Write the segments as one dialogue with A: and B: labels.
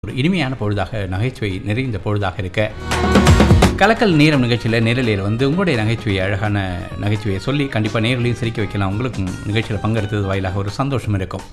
A: ஒரு இனிமையான பொழுதாக நகைச்சுவை நிறைந்த பொழுதாக இருக்க கலக்கல் நேரம் நிகழ்ச்சியில் நேரலையில் வந்து உங்களுடைய நகைச்சுவை அழகான நகைச்சுவையை சொல்லி கண்டிப்பாக நேரலையும் சிரிக்க வைக்கலாம் உங்களுக்கும் நிகழ்ச்சியில் பங்கெடுத்தது வாயிலாக ஒரு சந்தோஷம் இருக்கும்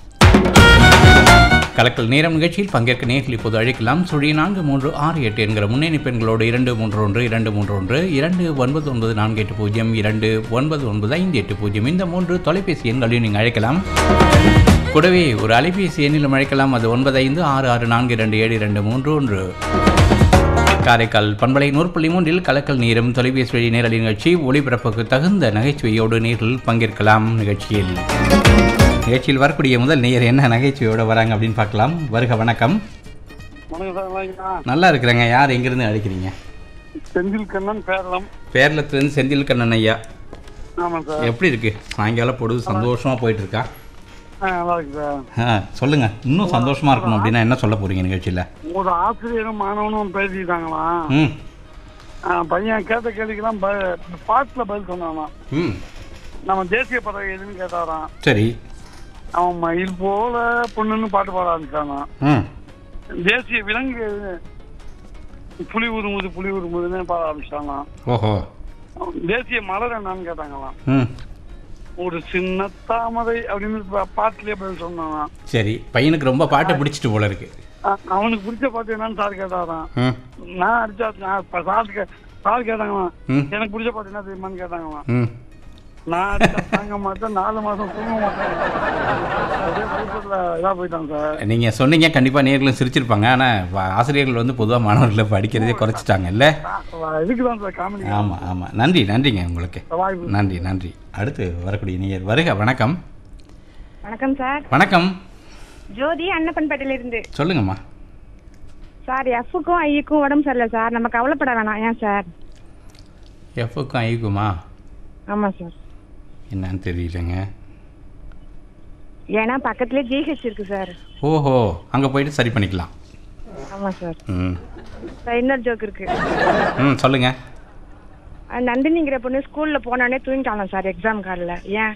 A: கலக்கல் நேரம் நிகழ்ச்சியில் பங்கேற்க நேரில் இப்போது அழைக்கலாம் சுழி நான்கு மூன்று ஆறு எட்டு என்கிற முன்னணி பெண்களோடு இரண்டு மூன்று ஒன்று இரண்டு மூன்று ஒன்று இரண்டு ஒன்பது ஒன்பது நான்கு எட்டு பூஜ்ஜியம் இரண்டு ஒன்பது ஒன்பது ஐந்து எட்டு பூஜ்ஜியம் இந்த மூன்று தொலைபேசி எண்களையும் நீங்கள் அழைக்கலாம் கூடவே ஒரு அலைபேசி எண்ணிலும் அழைக்கலாம் அது ஒன்பது ஐந்து ஆறு ஆறு நான்கு இரண்டு ஏழு இரண்டு மூன்று ஒன்று காரைக்கால் பண்பலை நூற்பள்ளி மூன்றில் கலக்கல் நேரம் தொலைபேசி வழி நேரடி நிகழ்ச்சி ஒளிபரப்புக்கு தகுந்த நகைச்சுவையோடு நேரில் பங்கேற்கலாம் நிகழ்ச்சியில் நிகழ்ச்சியில் வரக்கூடிய முதல் நேயர் என்ன நகைச்சுவையோடு வராங்க அப்படின்னு பார்க்கலாம் வருக வணக்கம்
B: வணக்கம் சார் வணக்கம்ண்ணா
A: நல்லா இருக்கிறேங்க யார் எங்கேருந்து அழைக்கிறீங்க
B: செந்தில் கண்ணன் பேரளம்
A: பேரளத்துலேருந்து செந்தில் கண்ணன் ஐயா
B: ஆமாம் சார்
A: எப்படி இருக்கு சாயங்காலம் பொழுது சந்தோஷமா போயிட்டு இருக்கா
B: ஆ நல்லா இருக்கு சார்
A: ஆ சொல்லுங்க இன்னும் சந்தோஷமா இருக்கணும் அப்படின்னா என்ன சொல்ல போறீங்க நிகழ்ச்சியில்
B: உங்களோட ஆசிரியரும் மாணவனும் பேசிக்கிட்டாங்களாம்
A: ம்
B: ஆ, பையன் கேட்ட கேள்விக்கெல்லாம் ப- பாட்டுல பதில் சொன்னானாம்
A: ம்
B: நம்ம தேசிய பறவை எதுன்னு கேட்டாராம்
A: சரி
B: அவன் மயில் போல பொண்ணுன்னு பாட்டு பாட ஆரம்பிச்சானாம்
A: ம்
B: தேசிய விலங்கு எது? புலி உருமுது புலி உருமுதுன்னு பாட ஆரம்பிச்சானாம்
A: ஓஹோ
B: தேசிய மலர் என்னன்னு கேட்டாங்களாம்
A: ம்
B: ஒரு சின்ன தாமரை அப்படின்னு பா- பாட்டுலயே பதில் சொன்னானாம்
A: சரி பையனுக்கு ரொம்ப பாட்டை பிடிச்சிட்டு போல இருக்கு
B: அ- அவனுக்கு பிடிச்ச பாட்டு என்னன்னு சார் கேட்டாராம்
A: ம்
B: நான் அடிச்சா நான் இப்ப சார் கே சார் கேட்டாங்களாம்
A: ம்
B: எனக்கு பிடிச்ச பாட்டு என்ன தெரியுமான்னு கேட்டாங்களாம்
A: ம்
B: நான் அடிச்சா தாங்க மாட்டேன் நாலு மாசம் தூங்க மாட்டேன் அதே பயப்படல இதா போயிட்டாங்க சார்
A: நீங்கள் சொன்னீங்க கண்டிப்பாக நேர்களும் சிரிச்சிருப்பாங்க ஆனால் ஆசிரியர்கள் வந்து பொதுவாக மாணவர்களை படிக்கிறதே குறைச்சிட்டாங்க இல்லை
B: இதுக்கு தான் சார் காமெடி
A: ஆமாம் ஆமாம் நன்றி நன்றிங்க உங்களுக்கு
B: வாய்ப்பு
A: நன்றி நன்றி அடுத்து வரக்கூடிய நேயர் வருக வணக்கம்
C: வணக்கம் சார்
A: வணக்கம்
C: ஜோதி அன்னப்பன்பேட்டையில இருந்து
A: சொல்லுங்கம்மா
C: சார் எஃப்க்கும் ஐக்கும் உடம்பு சரியில்லை சார் நம்ம கவலைப்பட வேணாம் ஏன் சார்
A: எஃப்க்கும் ஐக்குமா
C: ஆமாம் சார்
A: என்னன்னு தெரியலங்க
C: ஏன்னா பக்கத்துலேயே ஜிஹெச் இருக்கு சார்
A: ஓஹோ அங்கே போயிட்டு சரி பண்ணிக்கலாம்
C: ஆமாம் சார்
A: ம்
C: சார் இன்னொரு ஜோக் இருக்கு
A: ம் சொல்லுங்கள்
C: அஹ் நந்தினிங்கிற பொண்ணு ஸ்கூலில் போனோடனே தூங்கிட்டாலாம் சார் எக்ஸாம் காலில் ஏன்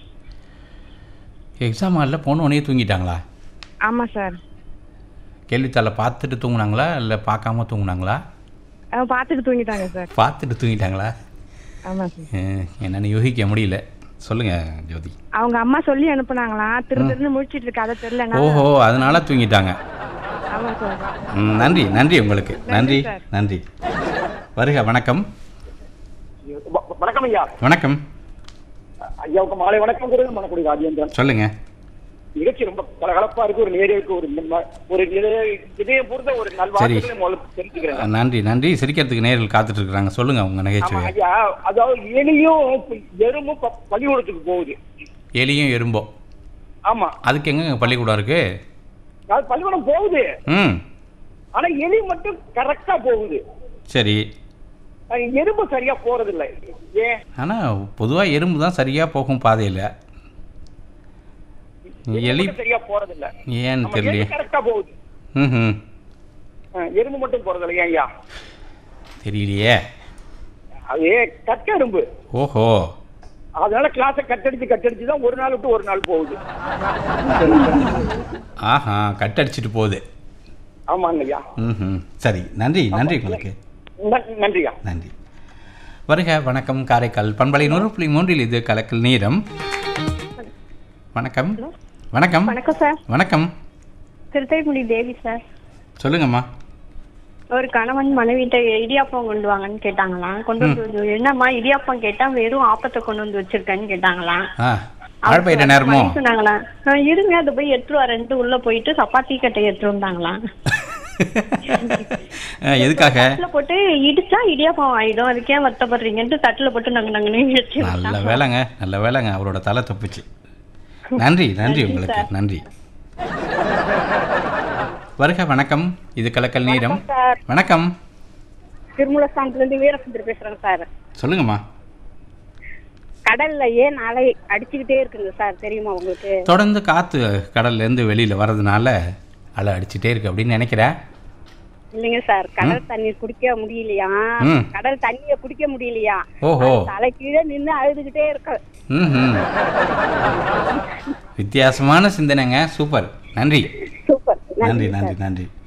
A: எக்ஸாம் ஹாலில் போன உடனே தூங்கிட்டாங்களா
C: ஆமாம் சார்
A: கேள்வித்தாளை பார்த்துட்டு தூங்குனாங்களா இல்லை பார்க்காம தூங்குனாங்களா
C: அவன் பார்த்துட்டு தூங்கிட்டாங்க சார்
A: பார்த்துட்டு தூங்கிட்டாங்களா
C: ஆமாம் சார்
A: அஹ், என்னன்னு யோசிக்க முடியல சொல்லுங்கள் ஜோதி
C: அவங்க அம்மா சொல்லி அனுப்புனாங்களாம் திரும்ப திரும்ப முழிச்சிட்டு இருக்கு அதை தெரியல
A: ஓஹோ அதனால தூங்கிட்டாங்க
C: ஆமாம் சார்
A: ம், நன்றி நன்றி உங்களுக்கு நன்றி
C: சார்.
A: நன்றி வருக வணக்கம்
D: வ- வணக்கம் ஐயா
A: வணக்கம்
D: ஐயாவுக்கு மாலை வணக்கம் கூட மணக்குடி ராஜேந்திரன்
A: சொல்லுங்க
D: நிகழ்ச்சி ரொம்ப கலகலப்பா இருக்கு ஒரு நேருக்கு ஒரு நன்ம- ஒரு இதய- இதயம் பூர்ந்த ஒரு நல்வாழ்த்துக்களை முதல்ல தெரிஞ்சுக்கிறேன்
A: நன்றி நன்றி சிரிக்கிறதுக்கு நேரில் காத்துட்டு இருக்கிறாங்க சொல்லுங்க உங்க
D: ஆமா
A: நகைச்சுவை
D: ஐயா அதாவது எலியும் எறும்பும் ப- பள்ளிக்கூடத்துக்கு போகுது
A: எலியும் எறும்போ
D: ஆமா
A: அதுக்கு எங்க பள்ளிக்கூடம் இருக்கு
D: அது பள்ளிக்கூடம் போகுது
A: ம்
D: ஆனா எலி மட்டும் கரெக்டா போகுது
A: சரி
D: அஹ் எறும்பு சரியா போறது இல்ல ஏன்
A: ஆனால் பொதுவாக எறும்பு தான் சரியாக போகும் பாதையில் எலி
D: எலி மட்டும் சரியா போறது இல்ல
A: ஏன்னு
D: ஆமா, எலி
A: தெரியலையே
D: கரெக்டா போகுது
A: ம்
D: அஹ் எறும்பு மட்டும் போறது இல்ல ஏன் ஐயா
A: தெரியலையே
D: அது கட்ட எறும்பு
A: ஓஹோ
D: அதனால கிளாஸை கட்டடிச்சு கட்டடிச்சு தான் ஒரு நாள் விட்டு ஒரு நாள் போகுது
A: ஆஹா கட்டடிச்சிட்டு போகுது
D: ஆமாங்க ஐயா
A: ம் சரி நன்றி நன்றி உங்களுக்கு
D: நன்- நன்றியா
A: நன்றி வருக வணக்கம் காரைக்கால் பண்பலை நூறு புள்ளி மூன்றில் இது கலக்கல் நேரம் வணக்கம் வணக்கம்
C: வணக்கம் சார்
A: வணக்கம்
C: திருத்தைக்குடி தேவி சார்
A: சொல்லுங்கம்மா
C: ஒரு கணவன் மனைவிட்ட இடியாப்பம் கொண்டு வாங்கன்னு கேட்டாங்களாம் கொண்டு வந்து என்னம்மா இடியாப்பம் கேட்டா வெறும் ஆப்பத்தை கொண்டு வந்து வச்சிருக்கேன்னு கேட்டாங்களாம்
A: ஆ மழை பெய்யுற நேரமோ
C: மணி சொன்னாங்களாம் "ஆ, இருங்க அதை போய் எடுத்துட்டு வரேன்ட்டு உள்ள போயிட்டு சப்பாத்தி கட்டை எடுத்துட்டு வந்தாங்களாம்
A: ஆ, எதுக்காக
C: தட்டுல போட்டு இடிச்சா இடியாப்பம் ஆயிடும் அதுக்கே வருத்தப்படுறீங்கன்ட்டு தட்டுல போட்டு நாங்க நாங்க வச்சு
A: நல்ல வேலைங்க நல்ல வேலைங்க அவரோட தலை தப்பிச்சு நன்றி நன்றி உங்களுக்கு நன்றி வருக வணக்கம் இது கலக்கல் நேரம்
C: சார்
A: வணக்கம்
C: திருமூலஸ்தானத்துல இருந்து வீரசுந்தர் பேசுறேன் சார்
A: சொல்லுங்கம்மா
C: கடல்ல ஏன் அலை அடிச்சுக்கிட்டே இருக்குங்க சார் தெரியுமா உங்களுக்கு
A: தொடர்ந்து காற்று கடல்லேருந்து வெளியில் வர்றதுனால அலை அடிச்சுட்டே இருக்கு அப்படின்னு நினைக்கிறேன்
C: இல்லைங்க சார் கடல் தண்ணீர் குடிக்க முடியலையா
A: ம்.
C: கடல் தண்ணிய குடிக்க முடியலையா
A: ஓஹோ
C: தலை கீழே நின்னு அழுதுகிட்டே இருக்கு
A: ம் வித்தியாசமான சிந்தனைங்க சூப்பர் நன்றி
C: சூப்பர்
A: நன்றி நன்றி நன்றி